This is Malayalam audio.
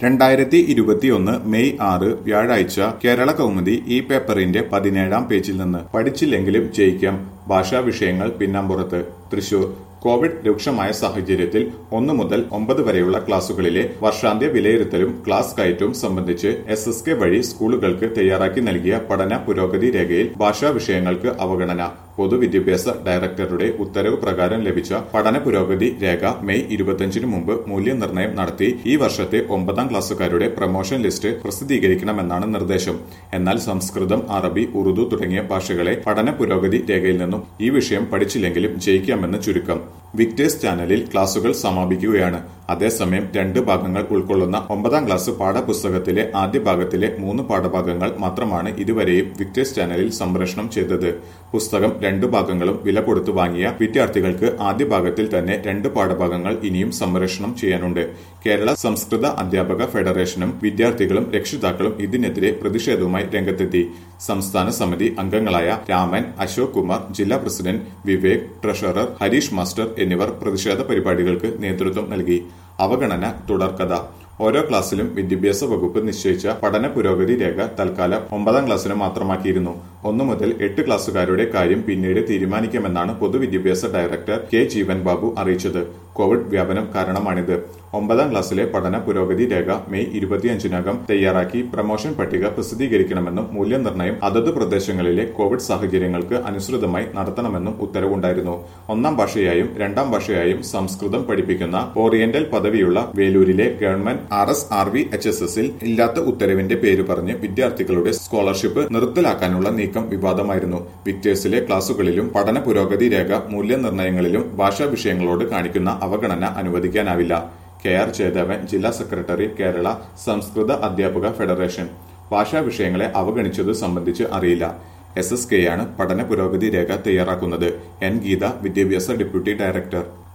രണ്ടായിരത്തി ഇരുപത്തിയൊന്ന് മെയ് ആറ് വ്യാഴാഴ്ച കേരള കൗമുദി ഈ പേപ്പറിന്റെ പതിനേഴാം പേജിൽ നിന്ന് പഠിച്ചില്ലെങ്കിലും ജയിക്കാം ഭാഷാ വിഷയങ്ങൾ പിന്നാമ്പുറത്ത് തൃശൂർ കോവിഡ് രൂക്ഷമായ സാഹചര്യത്തിൽ ഒന്നു മുതൽ ഒമ്പത് വരെയുള്ള ക്ലാസുകളിലെ വർഷാന്ത്യ വിലയിരുത്തലും ക്ലാസ് കയറ്റവും സംബന്ധിച്ച് എസ് എസ് കെ വഴി സ്കൂളുകൾക്ക് തയ്യാറാക്കി നൽകിയ പഠന പുരോഗതി രേഖയിൽ ഭാഷാ വിഷയങ്ങൾക്ക് അവഗണന പൊതുവിദ്യാഭ്യാസ ഡയറക്ടറുടെ ഉത്തരവ് പ്രകാരം ലഭിച്ച പഠന പുരോഗതി രേഖ മെയ് ഇരുപത്തിയഞ്ചിന് മുമ്പ് മൂല്യനിർണ്ണയം നടത്തി ഈ വർഷത്തെ ഒമ്പതാം ക്ലാസ്സുകാരുടെ പ്രൊമോഷൻ ലിസ്റ്റ് പ്രസിദ്ധീകരിക്കണമെന്നാണ് നിർദ്ദേശം എന്നാൽ സംസ്കൃതം അറബി ഉറുദു തുടങ്ങിയ ഭാഷകളെ പഠന പുരോഗതി രേഖയിൽ നിന്നും ഈ വിഷയം പഠിച്ചില്ലെങ്കിലും ജയിക്കാമെന്ന് ചുരുക്കം വിക്ടേഴ്സ് ചാനലിൽ ക്ലാസുകൾ സമാപിക്കുകയാണ് അതേസമയം രണ്ട് ഭാഗങ്ങൾ ഉൾക്കൊള്ളുന്ന ഒമ്പതാം ക്ലാസ് പാഠപുസ്തകത്തിലെ ആദ്യ ഭാഗത്തിലെ മൂന്ന് പാഠഭാഗങ്ങൾ മാത്രമാണ് ഇതുവരെയും വിക്ടേഴ്സ് ചാനലിൽ സംപ്രേഷണം ചെയ്തത് പുസ്തകം രണ്ടു ഭാഗങ്ങളും വില കൊടുത്തു വാങ്ങിയ വിദ്യാർത്ഥികൾക്ക് ആദ്യ ഭാഗത്തിൽ തന്നെ രണ്ട് പാഠഭാഗങ്ങൾ ഇനിയും സംപ്രേഷണം ചെയ്യാനുണ്ട് കേരള സംസ്കൃത അധ്യാപക ഫെഡറേഷനും വിദ്യാർത്ഥികളും രക്ഷിതാക്കളും ഇതിനെതിരെ പ്രതിഷേധവുമായി രംഗത്തെത്തി സംസ്ഥാന സമിതി അംഗങ്ങളായ രാമൻ അശോക് കുമാർ ജില്ലാ president Vivek treasurer Harish master എന്നിവർ പ്രതിഷേധ പരിപാടികൾക്ക് നേതൃത്വം നൽകി അവഗണന തുടർക്കഥ ഓരോ ക്ലാസ്സിലും വിദ്യാഭ്യാസ വകുപ്പ് നിശ്ചയിച്ച പഠന പുരോഗതി രേഖ തൽക്കാലം ഒമ്പതാം ക്ലാസ്സിന് മാത്രമാക്കിയിരുന്നു ഒന്നു മുതൽ എട്ട് ക്ലാസ്സുകാരുടെ കാര്യം പിന്നീട് തീരുമാനിക്കാമെന്നാണ് പൊതുവിദ്യാഭ്യാസ ഡയറക്ടർ കെ ജീവൻ ബാബു അറിയിച്ചത് കോവിഡ് വ്യാപനം കാരണമാണിത് ഒമ്പതാം ക്ലാസ്സിലെ പഠന പുരോഗതി രേഖ മെയ് ഇരുപത്തിയഞ്ചിനകം തയ്യാറാക്കി പ്രമോഷൻ പട്ടിക പ്രസിദ്ധീകരിക്കണമെന്നും മൂല്യനിർണ്ണയം അതത് പ്രദേശങ്ങളിലെ കോവിഡ് സാഹചര്യങ്ങൾക്ക് അനുസൃതമായി നടത്തണമെന്നും ഉത്തരവുണ്ടായിരുന്നു ഒന്നാം ഭാഷയായും രണ്ടാം ഭാഷയായും സംസ്കൃതം പഠിപ്പിക്കുന്ന ഓറിയന്റൽ പദവിയുള്ള വേലൂരിലെ government R S R V H S എസിൽ ഇല്ലാത്ത ഉത്തരവിന്റെ പേര് പറഞ്ഞ് വിദ്യാർത്ഥികളുടെ സ്കോളർഷിപ്പ് നിർത്തലാക്കാനുള്ള നീക്കം വിവാദമായിരുന്നു വിക്ടേഴ്സിലെ ക്ലാസുകളിലും പഠന പുരോഗതി രേഖ മൂല്യനിർണ്ണയങ്ങളിലും ഭാഷാ വിഷയങ്ങളോട് കാണിക്കുന്ന അവഗണന അനുവദിക്കാനാവില്ല കെ ആർ ജയദേവൻ ജില്ലാ സെക്രട്ടറി കേരള സംസ്കൃത അധ്യാപക ഫെഡറേഷൻ ഭാഷാ വിഷയങ്ങളെ അവഗണിച്ചത് സംബന്ധിച്ച് അറിയില്ല എസ് എസ് കെയാണ് പഠന പുരോഗതി രേഖ തയ്യാറാക്കുന്നത് എൻ ഗീത വിദ്യാഭ്യാസ ഡെപ്യൂട്ടി ഡയറക്ടർ